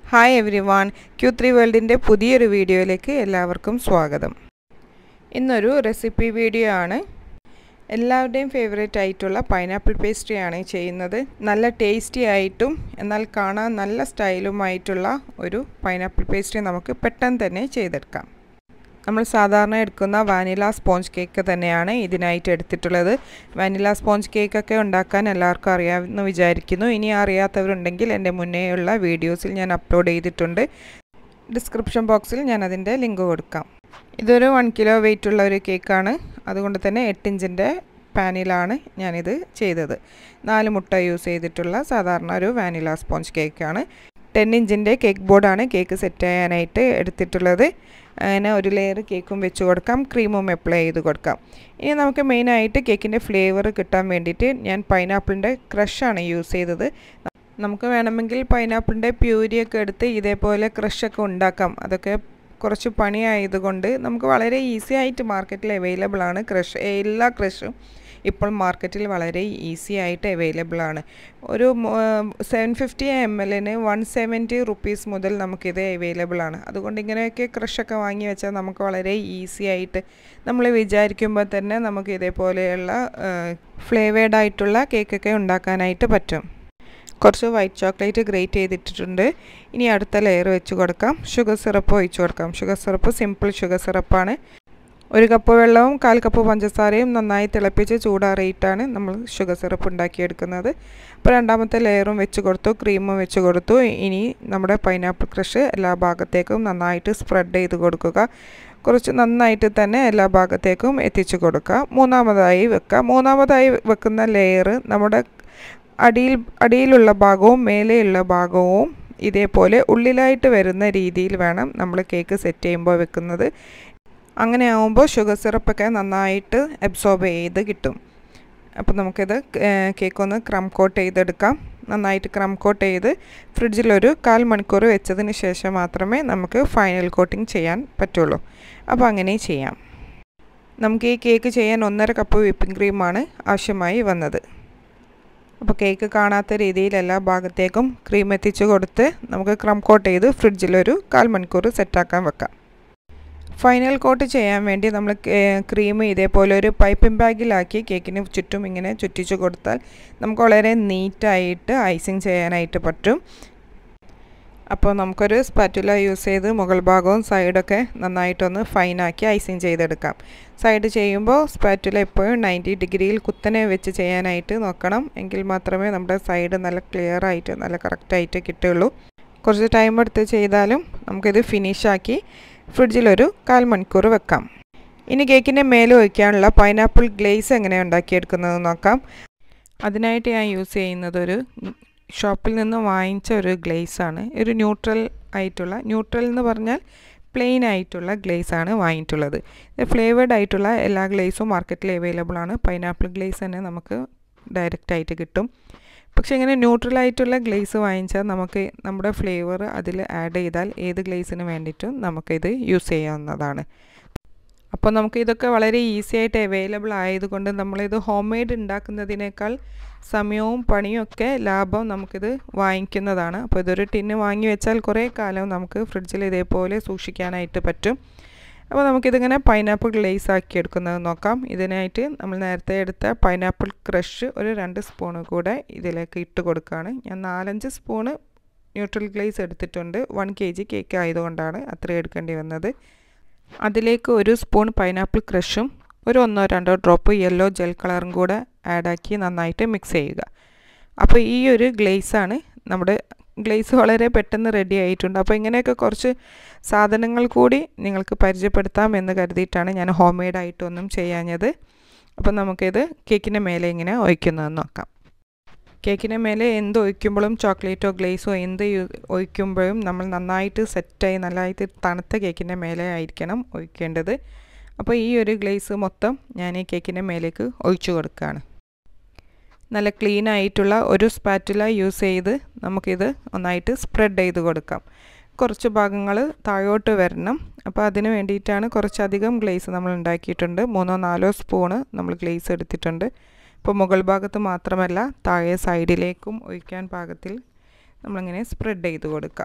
hi everyone Q three വേൾഡിൻ്റെ പുതിയൊരു വീഡിയോയിലേക്ക് എല്ലാവർക്കും സ്വാഗതം ഇന്നൊരു റെസിപ്പി വീഡിയോ ആണ് എല്ലാവരുടെയും ഫേവറേറ്റ് ആയിട്ടുള്ള പൈനാപ്പിൾ പേസ്ട്രിയാണ് ചെയ്യുന്നത് നല്ല ടേസ്റ്റി ആയിട്ടും എന്നാൽ കാണാൻ നല്ല സ്റ്റൈലുമായിട്ടുള്ള ഒരു പൈനാപ്പിൾ പേസ്ട്രി നമുക്ക് പെട്ടെന്ന് തന്നെ ചെയ്തെടുക്കാം നമ്മൾ സാധാരണ എടുക്കുന്ന വാനില സ്പോഞ്ച് കേക്ക് തന്നെയാണ് ഇതിനായിട്ട് എടുത്തിട്ടുള്ളത് വാനില സ്പോഞ്ച് കേക്കൊക്കെ ഉണ്ടാക്കാൻ എല്ലാവർക്കും അറിയാമെന്ന് വിചാരിക്കുന്നു ഇനി അറിയാത്തവരുണ്ടെങ്കിൽ എൻ്റെ മുന്നേയുള്ള വീഡിയോസിൽ ഞാൻ അപ്ലോഡ് ചെയ്തിട്ടുണ്ട് ഡിസ്ക്രിപ്ഷൻ ബോക്സിൽ ഞാൻ അതിൻ്റെ ലിങ്ക് കൊടുക്കാം ഇതൊരു വൺ കിലോ വെയിറ്റ് ഉള്ള ഒരു കേക്കാണ് അതുകൊണ്ട് തന്നെ എട്ട് ഇഞ്ചിൻ്റെ പാനിലാണ് ഞാനിത് ചെയ്തത് നാല് മുട്ട യൂസ് ചെയ്തിട്ടുള്ള സാധാരണ ഒരു വാനില സ്പോഞ്ച് കേക്കാണ് ടെൻ ഇഞ്ചിൻ്റെ കേക്ക് ബോർഡാണ് കേക്ക് സെറ്റ് ചെയ്യാനായിട്ട് എടുത്തിട്ടുള്ളത് അങ്ങനെ ഒരു ലെയർ കേക്കും വെച്ച് കൊടുക്കാം ക്രീമും അപ്ലൈ ചെയ്ത് കൊടുക്കാം ഇനി നമുക്ക് മെയിനായിട്ട് കേക്കിൻ്റെ ഫ്ലേവർ കിട്ടാൻ വേണ്ടിയിട്ട് ഞാൻ പൈനാപ്പിളിൻ്റെ ക്രഷാണ് യൂസ് ചെയ്തത് നമുക്ക് വേണമെങ്കിൽ പൈനാപ്പിളിൻ്റെ പ്യൂരിയൊക്കെ എടുത്ത് ഇതേപോലെ ക്രഷൊക്കെ ഉണ്ടാക്കാം അതൊക്കെ കുറച്ച് പണിയായതുകൊണ്ട് നമുക്ക് വളരെ ഈസി ആയിട്ട് മാർക്കറ്റിൽ അവൈലബിൾ ആണ് ക്രഷ് എല്ലാ ക്രഷും ഇപ്പോൾ മാർക്കറ്റിൽ വളരെ ഈസി ആയിട്ട് അവൈലബിൾ ആണ് ഒരു സെവൻ ഫിഫ്റ്റി എം എല്ലിന് വൺ സെവൻറ്റി റുപ്പീസ് മുതൽ നമുക്കിത് അവൈലബിൾ ആണ് അതുകൊണ്ട് ഇങ്ങനെയൊക്കെ ക്രഷൊക്കെ വാങ്ങി വെച്ചാൽ നമുക്ക് വളരെ ഈസി ആയിട്ട് നമ്മൾ വിചാരിക്കുമ്പോൾ തന്നെ നമുക്ക് ഇതേപോലെയുള്ള ഫ്ലേവേഡ് ആയിട്ടുള്ള കേക്കൊക്കെ ഉണ്ടാക്കാനായിട്ട് പറ്റും കുറച്ച് വൈറ്റ് ചോക്ലേറ്റ് ഗ്രേറ്റ് ചെയ്തിട്ടിട്ടുണ്ട് ഇനി അടുത്ത ലെയർ വെച്ച് കൊടുക്കാം ഷുഗർ സിറപ്പ് ഒഴിച്ച് കൊടുക്കാം ഷുഗർ സിറപ്പ് സിമ്പിൾ ഷുഗർ സിറപ്പാണ് ഒരു കപ്പ് വെള്ളവും കാൽ കപ്പ് പഞ്ചസാരയും നന്നായി തിളപ്പിച്ച് ചൂടാറിയിട്ടാണ് നമ്മൾ ഷുഗർ സിറപ്പ് ഉണ്ടാക്കിയെടുക്കുന്നത് അപ്പോൾ രണ്ടാമത്തെ ലെയറും വെച്ച് കൊടുത്തു ക്രീമും വെച്ച് കൊടുത്തു ഇനി നമ്മുടെ പൈനാപ്പിൾ ക്രഷ് എല്ലാ ഭാഗത്തേക്കും നന്നായിട്ട് സ്പ്രെഡ് ചെയ്ത് കൊടുക്കുക കുറച്ച് നന്നായിട്ട് തന്നെ എല്ലാ ഭാഗത്തേക്കും എത്തിച്ചു കൊടുക്കുക മൂന്നാമതായി വെക്കുക മൂന്നാമതായി വെക്കുന്ന ലെയർ നമ്മുടെ അടിയിൽ അടിയിലുള്ള ഭാഗവും മേലെയുള്ള ഭാഗവും ഇതേപോലെ ഉള്ളിലായിട്ട് വരുന്ന രീതിയിൽ വേണം നമ്മൾ കേക്ക് സെറ്റ് ചെയ്യുമ്പോൾ വെക്കുന്നത് അങ്ങനെ ആകുമ്പോൾ ഷുഗർ സിറപ്പൊക്കെ നന്നായിട്ട് അബ്സോർബ് ചെയ്ത് കിട്ടും അപ്പോൾ നമുക്കിത് കേക്ക് ഒന്ന് ക്രം കോട്ട് ചെയ്തെടുക്കാം നന്നായിട്ട് ക്രം കോട്ട് ചെയ്ത് ഫ്രിഡ്ജിലൊരു കാൽ മണിക്കൂർ വെച്ചതിന് ശേഷം മാത്രമേ നമുക്ക് ഫൈനൽ കോട്ടിംഗ് ചെയ്യാൻ പറ്റുള്ളൂ അപ്പോൾ അങ്ങനെ ചെയ്യാം നമുക്ക് ഈ കേക്ക് ചെയ്യാൻ ഒന്നര കപ്പ് വിപ്പിംഗ് ക്രീമാണ് ആവശ്യമായി വന്നത് അപ്പോൾ കേക്ക് കാണാത്ത രീതിയിൽ എല്ലാ ഭാഗത്തേക്കും ക്രീം എത്തിച്ചു കൊടുത്ത് നമുക്ക് ക്രം കോട്ട് ചെയ്ത് ഫ്രിഡ്ജിലൊരു കാൽ മണിക്കൂർ സെറ്റാക്കാൻ വെക്കാം ഫൈനൽ കോട്ട് ചെയ്യാൻ വേണ്ടി നമ്മൾ ക്രീം ഇതേപോലെ ഒരു പൈപ്പിംഗ് ബാഗിലാക്കി കേക്കിന് ചുറ്റും ഇങ്ങനെ ചുറ്റിച്ചു കൊടുത്താൽ നമുക്ക് വളരെ നീറ്റായിട്ട് ഐസിങ് ചെയ്യാനായിട്ട് പറ്റും അപ്പോൾ നമുക്കൊരു സ്പാറ്റുല യൂസ് ചെയ്ത് മുകൾ ഭാഗവും സൈഡൊക്കെ നന്നായിട്ടൊന്ന് ഫൈനാക്കി ഐസിങ് ചെയ്തെടുക്കാം സൈഡ് ചെയ്യുമ്പോൾ സ്പാറ്റുല എപ്പോഴും നയൻറ്റി ഡിഗ്രിയിൽ കുത്തനെ വെച്ച് ചെയ്യാനായിട്ട് നോക്കണം എങ്കിൽ മാത്രമേ നമ്മുടെ സൈഡ് നല്ല ക്ലിയർ ആയിട്ട് നല്ല കറക്റ്റായിട്ട് കിട്ടുള്ളൂ കുറച്ച് ടൈം എടുത്ത് ചെയ്താലും നമുക്കിത് ഫിനിഷാക്കി ഫ്രിഡ്ജിലൊരു കാൽ മണിക്കൂർ വെക്കാം ഇനി കേക്കിൻ്റെ മേലെ ഒഴിക്കാനുള്ള പൈനാപ്പിൾ ഗ്ലേസ് എങ്ങനെ ഉണ്ടാക്കിയെടുക്കുന്നത് നോക്കാം അതിനായിട്ട് ഞാൻ യൂസ് ചെയ്യുന്നത് ഒരു ഷോപ്പിൽ നിന്ന് വാങ്ങിച്ച ഒരു ഗ്ലേസ് ആണ് ഒരു ന്യൂട്രൽ ആയിട്ടുള്ള ന്യൂട്രൽ എന്ന് പറഞ്ഞാൽ പ്ലെയിൻ ആയിട്ടുള്ള ഗ്ലേസ് ആണ് വാങ്ങിയിട്ടുള്ളത് ഫ്ലേവേഡ് ആയിട്ടുള്ള എല്ലാ ഗ്ലേസും മാർക്കറ്റിൽ അവൈലബിൾ ആണ് പൈനാപ്പിൾ ഗ്ലേസ് തന്നെ നമുക്ക് ഡയറക്റ്റ് ആയിട്ട് കിട്ടും പക്ഷേ ഇങ്ങനെ ന്യൂട്രൽ ആയിട്ടുള്ള ഗ്ലേസ് വാങ്ങിച്ചാൽ നമുക്ക് നമ്മുടെ ഫ്ലേവർ അതിൽ ആഡ് ചെയ്താൽ ഏത് ഗ്ലേസിന് വേണ്ടിയിട്ടും നമുക്കിത് യൂസ് ചെയ്യാവുന്നതാണ് അപ്പോൾ നമുക്ക് ഇതൊക്കെ വളരെ ഈസി ആയിട്ട് അവൈലബിൾ ആയതുകൊണ്ട് നമ്മളിത് ഹോം മെയ്ഡ് ഉണ്ടാക്കുന്നതിനേക്കാൾ സമയവും പണിയും ഒക്കെ ലാഭം നമുക്കിത് വാങ്ങിക്കുന്നതാണ് അപ്പോൾ ഇതൊരു ടിന്ന് വാങ്ങി വെച്ചാൽ കുറേ കാലം നമുക്ക് ഫ്രിഡ്ജിൽ ഇതേപോലെ സൂക്ഷിക്കാനായിട്ട് പറ്റും അപ്പോൾ നമുക്കിതിങ്ങനെ പൈനാപ്പിൾ ഗ്ലേസ് ആക്കി എടുക്കുന്നത് നോക്കാം ഇതിനായിട്ട് നമ്മൾ നേരത്തെ എടുത്ത പൈനാപ്പിൾ ക്രഷ് ഒരു രണ്ട് സ്പൂണ് കൂടെ ഇതിലേക്ക് ഇട്ട് കൊടുക്കുകയാണ് ഞാൻ നാലഞ്ച് സ്പൂണ് ന്യൂട്രൽ ഗ്ലേസ് എടുത്തിട്ടുണ്ട് വൺ കെ ജി കേക്ക് ആയതുകൊണ്ടാണ് അത്രയും എടുക്കേണ്ടി വന്നത് അതിലേക്ക് ഒരു സ്പൂൺ പൈനാപ്പിൾ ക്രഷും ഒരു ഒന്നോ രണ്ടോ ഡ്രോപ്പ് യെല്ലോ ജെൽ കളറും കൂടെ ആഡാക്കി നന്നായിട്ട് മിക്സ് ചെയ്യുക അപ്പോൾ ഈ ഒരു ഗ്ലേസാണ് നമ്മുടെ ഗ്ലേസ് വളരെ പെട്ടെന്ന് റെഡി ആയിട്ടുണ്ട് അപ്പോൾ ഇങ്ങനെയൊക്കെ കുറച്ച് സാധനങ്ങൾ കൂടി നിങ്ങൾക്ക് പരിചയപ്പെടുത്താം എന്ന് കരുതിയിട്ടാണ് ഞാൻ ഹോം മെയ്ഡായിട്ടൊന്നും ചെയ്യാഞ്ഞത് അപ്പോൾ നമുക്കിത് കേക്കിൻ്റെ മേലെ ഇങ്ങനെ ഒഴിക്കുന്നതെന്ന് നോക്കാം കേക്കിന് മേലെ എന്ത് ഒഴിക്കുമ്പോഴും ചോക്ലേറ്റോ ഗ്ലേസോ എന്ത് ഒഴിക്കുമ്പോഴും നമ്മൾ നന്നായിട്ട് സെറ്റായി നല്ലതായിട്ട് തണുത്ത കേക്കിൻ്റെ മേലെ ആയിരിക്കണം ഒഴിക്കേണ്ടത് അപ്പോൾ ഈ ഒരു ഗ്ലേസ് മൊത്തം ഞാൻ ഈ കേക്കിൻ്റെ മേലേക്ക് ഒഴിച്ചു കൊടുക്കുകയാണ് നല്ല ക്ലീൻ ആയിട്ടുള്ള ഒരു സ്പാറ്റുല യൂസ് ചെയ്ത് നമുക്കിത് ഒന്നായിട്ട് സ്പ്രെഡ് ചെയ്ത് കൊടുക്കാം കുറച്ച് ഭാഗങ്ങൾ താഴോട്ട് വരണം അപ്പോൾ അതിന് വേണ്ടിയിട്ടാണ് കുറച്ചധികം ഗ്ലേസ് നമ്മൾ ഉണ്ടാക്കിയിട്ടുണ്ട് മൂന്നോ നാലോ സ്പൂണ് നമ്മൾ ഗ്ലേസ് എടുത്തിട്ടുണ്ട് ഇപ്പോൾ മുകൾ ഭാഗത്ത് മാത്രമല്ല താഴെ സൈഡിലേക്കും ഒഴിക്കാൻ പാകത്തിൽ നമ്മളിങ്ങനെ സ്പ്രെഡ് ചെയ്ത് കൊടുക്കാം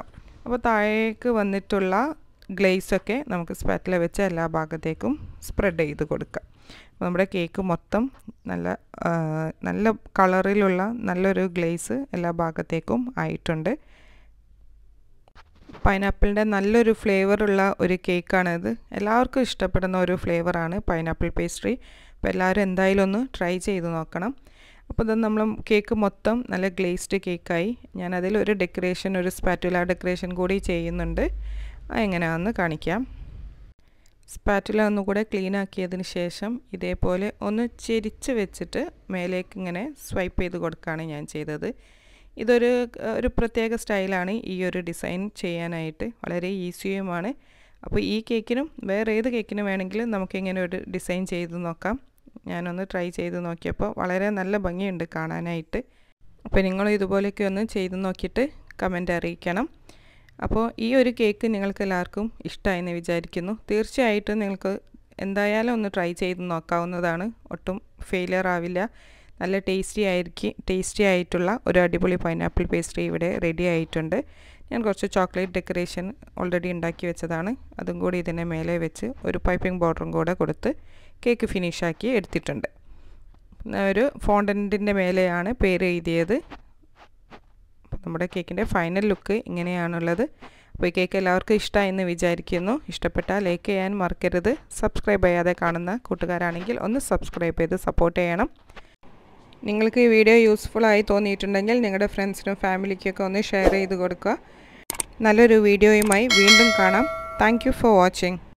അപ്പോൾ താഴേക്ക് വന്നിട്ടുള്ള ഗ്ലേസൊക്കെ നമുക്ക് സ്പാറ്റില വെച്ച് എല്ലാ ഭാഗത്തേക്കും സ്പ്രെഡ് ചെയ്ത് കൊടുക്കാം അപ്പോൾ നമ്മുടെ കേക്ക് മൊത്തം നല്ല നല്ല കളറിലുള്ള നല്ലൊരു ഗ്ലേസ് എല്ലാ ഭാഗത്തേക്കും ആയിട്ടുണ്ട് പൈനാപ്പിളിൻ്റെ നല്ലൊരു ഫ്ലേവറുള്ള ഒരു കേക്കാണിത് എല്ലാവർക്കും ഇഷ്ടപ്പെടുന്ന ഒരു ഫ്ലേവറാണ് പൈനാപ്പിൾ പേസ്ട്രി അപ്പോൾ എല്ലാവരും എന്തായാലും ഒന്ന് ട്രൈ ചെയ്ത് നോക്കണം അപ്പോൾ ഇത് നമ്മൾ കേക്ക് മൊത്തം നല്ല ഗ്ലേസ്ഡ് കേക്കായി ഞാനതിൽ ഒരു ഡെക്കറേഷൻ ഒരു സ്പാറ്റുല ഡെക്കറേഷൻ കൂടി ചെയ്യുന്നുണ്ട് എങ്ങനെയാണെന്ന് കാണിക്കാം സ്പാറ്റുല ഒന്നുകൂടെ ക്ലീൻ ആക്കിയതിന് ശേഷം ഇതേപോലെ ഒന്ന് ചെരിച്ച് വെച്ചിട്ട് മേലേക്ക് ഇങ്ങനെ സ്വൈപ്പ് ചെയ്ത് കൊടുക്കുകയാണ് ഞാൻ ചെയ്തത് ഇതൊരു ഒരു പ്രത്യേക സ്റ്റൈലാണ് ഈ ഒരു ഡിസൈൻ ചെയ്യാനായിട്ട് വളരെ ഈസിയുമാണ് അപ്പോൾ ഈ കേക്കിനും വേറെ ഏത് കേക്കിനും വേണമെങ്കിലും നമുക്കിങ്ങനെ ഒരു ഡിസൈൻ ചെയ്ത് നോക്കാം ഞാനൊന്ന് ട്രൈ ചെയ്ത് നോക്കിയപ്പോൾ വളരെ നല്ല ഭംഗിയുണ്ട് കാണാനായിട്ട് അപ്പോൾ നിങ്ങൾ ഇതുപോലെയൊക്കെ ഒന്ന് ചെയ്ത് നോക്കിയിട്ട് കമൻ്റ് അറിയിക്കണം അപ്പോൾ ഈ ഒരു കേക്ക് നിങ്ങൾക്ക് എല്ലാവർക്കും ഇഷ്ടമായെന്ന് വിചാരിക്കുന്നു തീർച്ചയായിട്ടും നിങ്ങൾക്ക് എന്തായാലും ഒന്ന് ട്രൈ ചെയ്ത് നോക്കാവുന്നതാണ് ഒട്ടും ഫെയിലിയർ ആവില്ല നല്ല ടേസ്റ്റി ആയിരിക്കും ടേസ്റ്റി ആയിട്ടുള്ള ഒരു അടിപൊളി പൈനാപ്പിൾ പേസ്ട്രി ഇവിടെ റെഡി ആയിട്ടുണ്ട് ഞാൻ കുറച്ച് ചോക്ലേറ്റ് ഡെക്കറേഷൻ ഓൾറെഡി ഉണ്ടാക്കി വെച്ചതാണ് അതും കൂടി ഇതിൻ്റെ മേലെ വെച്ച് ഒരു പൈപ്പിംഗ് ബോർഡറും കൂടെ കൊടുത്ത് കേക്ക് ഫിനിഷാക്കി എടുത്തിട്ടുണ്ട് ഒരു ഫോണ്ടൻറ്റിൻ്റെ മേലെയാണ് പേര് എഴുതിയത് നമ്മുടെ കേക്കിൻ്റെ ഫൈനൽ ലുക്ക് ഇങ്ങനെയാണുള്ളത് അപ്പോൾ ഈ കേക്ക് എല്ലാവർക്കും ഇഷ്ടമായെന്ന് വിചാരിക്കുന്നു ഇഷ്ടപ്പെട്ടാൽ ലൈക്ക് ചെയ്യാൻ മറക്കരുത് സബ്സ്ക്രൈബ് ചെയ്യാതെ കാണുന്ന കൂട്ടുകാരാണെങ്കിൽ ഒന്ന് സബ്സ്ക്രൈബ് ചെയ്ത് സപ്പോർട്ട് ചെയ്യണം നിങ്ങൾക്ക് ഈ വീഡിയോ യൂസ്ഫുൾ ആയി തോന്നിയിട്ടുണ്ടെങ്കിൽ നിങ്ങളുടെ ഫ്രണ്ട്സിനും ഫാമിലിക്കൊക്കെ ഒന്ന് ഷെയർ ചെയ്ത് കൊടുക്കുക നല്ലൊരു വീഡിയോയുമായി വീണ്ടും കാണാം താങ്ക് ഫോർ വാച്ചിങ്